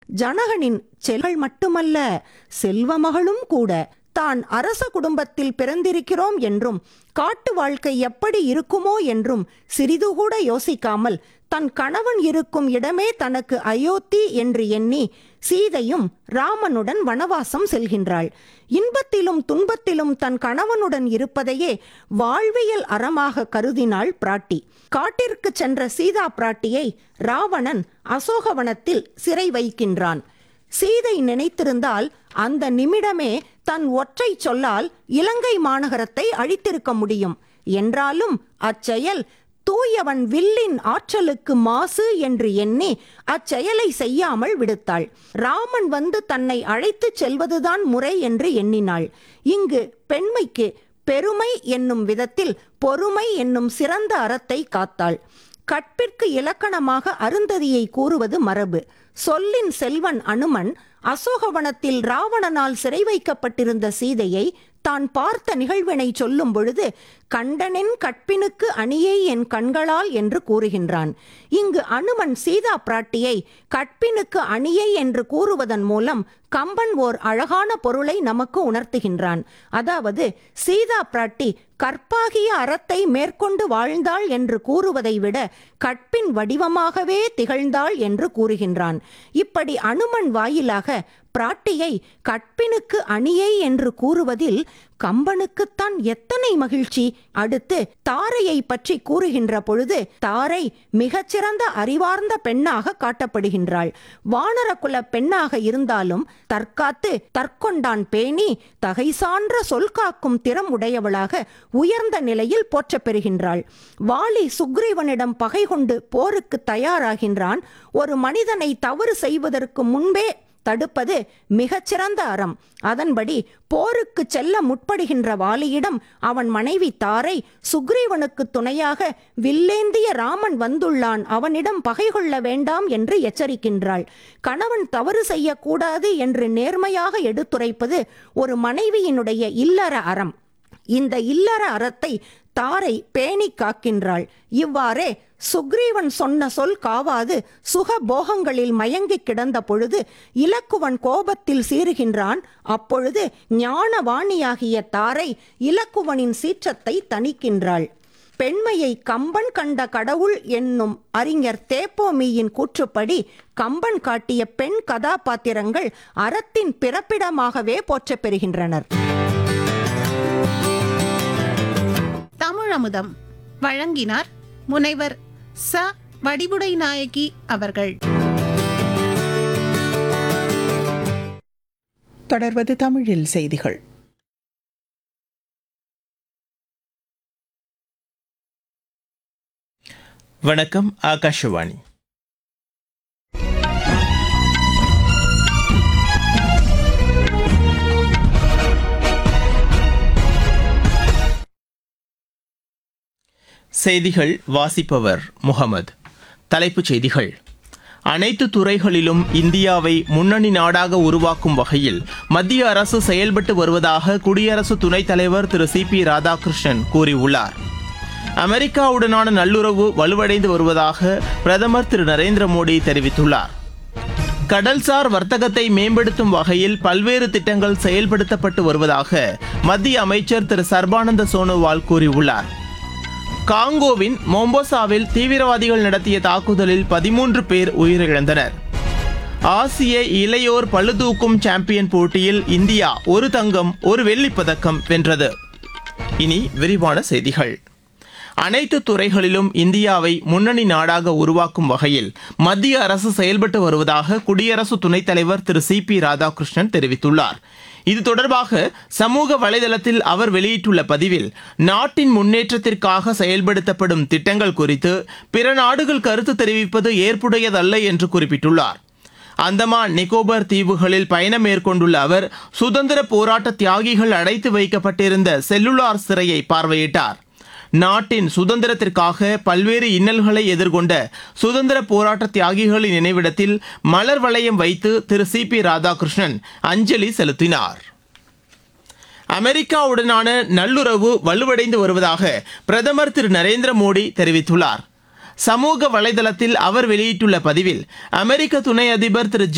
ஜனகனின் செல்கள் மட்டுமல்ல செல்வமகளும் கூட தான் அரச குடும்பத்தில் பிறந்திருக்கிறோம் என்றும் காட்டு வாழ்க்கை எப்படி இருக்குமோ என்றும் சிறிது கூட யோசிக்காமல் தன் கணவன் இருக்கும் இடமே தனக்கு அயோத்தி என்று எண்ணி சீதையும் ராமனுடன் வனவாசம் செல்கின்றாள் இன்பத்திலும் துன்பத்திலும் தன் கணவனுடன் இருப்பதையே வாழ்வியல் அறமாக கருதினாள் பிராட்டி காட்டிற்கு சென்ற சீதா பிராட்டியை ராவணன் அசோகவனத்தில் சிறை வைக்கின்றான் சீதை நினைத்திருந்தால் அந்த நிமிடமே தன் ஒற்றை சொல்லால் இலங்கை மாநகரத்தை அழித்திருக்க முடியும் என்றாலும் அச்செயல் தூயவன் வில்லின் ஆற்றலுக்கு மாசு என்று எண்ணி அச்செயலை செய்யாமல் விடுத்தாள் ராமன் வந்து தன்னை அழைத்துச் செல்வதுதான் முறை என்று எண்ணினாள் இங்கு பெண்மைக்கு பெருமை என்னும் விதத்தில் பொறுமை என்னும் சிறந்த அறத்தை காத்தாள் கற்பிற்கு இலக்கணமாக அருந்ததியை கூறுவது மரபு சொல்லின் செல்வன் அனுமன் அசோகவனத்தில் ராவணனால் சிறை வைக்கப்பட்டிருந்த சீதையை தான் பார்த்த நிகழ்வினை சொல்லும் பொழுது கண்டனின் கற்பினுக்கு அணியை என் கண்களால் என்று கூறுகின்றான் இங்கு அனுமன் சீதா பிராட்டியை கற்பினுக்கு அணியை என்று கூறுவதன் மூலம் கம்பன் ஓர் அழகான பொருளை நமக்கு உணர்த்துகின்றான் அதாவது சீதா பிராட்டி கற்பாகிய அறத்தை மேற்கொண்டு வாழ்ந்தாள் என்று கூறுவதை விட கற்பின் வடிவமாகவே திகழ்ந்தாள் என்று கூறுகின்றான் இப்படி அனுமன் வாயிலாக பிராட்டியை கற்பினுக்கு அணியை என்று கூறுவதில் கம்பனுக்குத்தான் எத்தனை மகிழ்ச்சி அடுத்து தாரையை பற்றி கூறுகின்ற பொழுது தாரை மிகச்சிறந்த அறிவார்ந்த பெண்ணாக காட்டப்படுகின்றாள் வானரகுல பெண்ணாக இருந்தாலும் தற்காத்து தற்கொண்டான் பேணி தகை சான்ற சொல் காக்கும் திறம் உடையவளாக உயர்ந்த நிலையில் போற்றப் பெறுகின்றாள் வாலி சுக்ரீவனிடம் பகை கொண்டு போருக்கு தயாராகின்றான் ஒரு மனிதனை தவறு செய்வதற்கு முன்பே தடுப்பது மிகச்சிறந்த அறம் அதன்படி போருக்கு செல்ல முற்படுகின்ற வாலியிடம் அவன் மனைவி தாரை சுக்ரீவனுக்கு துணையாக வில்லேந்திய ராமன் வந்துள்ளான் அவனிடம் பகை கொள்ள வேண்டாம் என்று எச்சரிக்கின்றாள் கணவன் தவறு செய்யக்கூடாது என்று நேர்மையாக எடுத்துரைப்பது ஒரு மனைவியினுடைய இல்லற அறம் இந்த இல்லற அறத்தை தாரை பேணி காக்கின்றாள் இவ்வாறே சுக்ரீவன் சொன்ன சொல் காவாது சுக போகங்களில் மயங்கி கிடந்த பொழுது இலக்குவன் கோபத்தில் சீறுகின்றான் அப்பொழுது ஞானவாணியாகிய தாரை இலக்குவனின் சீற்றத்தை தணிக்கின்றாள் பெண்மையை கம்பன் கண்ட கடவுள் என்னும் அறிஞர் தேப்போமியின் கூற்றுப்படி கம்பன் காட்டிய பெண் கதாபாத்திரங்கள் அறத்தின் பிறப்பிடமாகவே போற்றப் பெறுகின்றனர் தமிழமுதம் வழங்கினார் முனைவர் ச வடிவுடை நாயகி அவர்கள் தொடர்வது தமிழில் செய்திகள் வணக்கம் ஆகாஷவாணி செய்திகள் வாசிப்பவர் முகமது தலைப்புச் செய்திகள் அனைத்து துறைகளிலும் இந்தியாவை முன்னணி நாடாக உருவாக்கும் வகையில் மத்திய அரசு செயல்பட்டு வருவதாக குடியரசு துணைத் தலைவர் திரு சி பி ராதாகிருஷ்ணன் கூறியுள்ளார் அமெரிக்காவுடனான நல்லுறவு வலுவடைந்து வருவதாக பிரதமர் திரு நரேந்திர மோடி தெரிவித்துள்ளார் கடல்சார் வர்த்தகத்தை மேம்படுத்தும் வகையில் பல்வேறு திட்டங்கள் செயல்படுத்தப்பட்டு வருவதாக மத்திய அமைச்சர் திரு சர்பானந்த சோனோவால் கூறியுள்ளார் காங்கோவின் மொம்போசாவில் தீவிரவாதிகள் நடத்திய தாக்குதலில் பதிமூன்று பேர் உயிரிழந்தனர் ஆசிய இளையோர் பளுதூக்கும் சாம்பியன் போட்டியில் இந்தியா ஒரு தங்கம் ஒரு வெள்ளிப் பதக்கம் வென்றது இனி விரிவான செய்திகள் அனைத்து துறைகளிலும் இந்தியாவை முன்னணி நாடாக உருவாக்கும் வகையில் மத்திய அரசு செயல்பட்டு வருவதாக குடியரசு துணைத் தலைவர் திரு சி பி ராதாகிருஷ்ணன் தெரிவித்துள்ளார் இது தொடர்பாக சமூக வலைதளத்தில் அவர் வெளியிட்டுள்ள பதிவில் நாட்டின் முன்னேற்றத்திற்காக செயல்படுத்தப்படும் திட்டங்கள் குறித்து பிற நாடுகள் கருத்து தெரிவிப்பது ஏற்புடையதல்ல என்று குறிப்பிட்டுள்ளார் அந்தமான் நிக்கோபார் தீவுகளில் பயணம் மேற்கொண்டுள்ள அவர் சுதந்திர போராட்ட தியாகிகள் அடைத்து வைக்கப்பட்டிருந்த செல்லுலார் சிறையை பார்வையிட்டார் நாட்டின் சுதந்திரத்திற்காக பல்வேறு இன்னல்களை எதிர்கொண்ட சுதந்திர போராட்ட தியாகிகளின் நினைவிடத்தில் மலர் வளையம் வைத்து திரு சி பி ராதாகிருஷ்ணன் அஞ்சலி செலுத்தினார் அமெரிக்காவுடனான நல்லுறவு வலுவடைந்து வருவதாக பிரதமர் திரு நரேந்திர மோடி தெரிவித்துள்ளார் சமூக வலைதளத்தில் அவர் வெளியிட்டுள்ள பதிவில் அமெரிக்க துணை அதிபர் திரு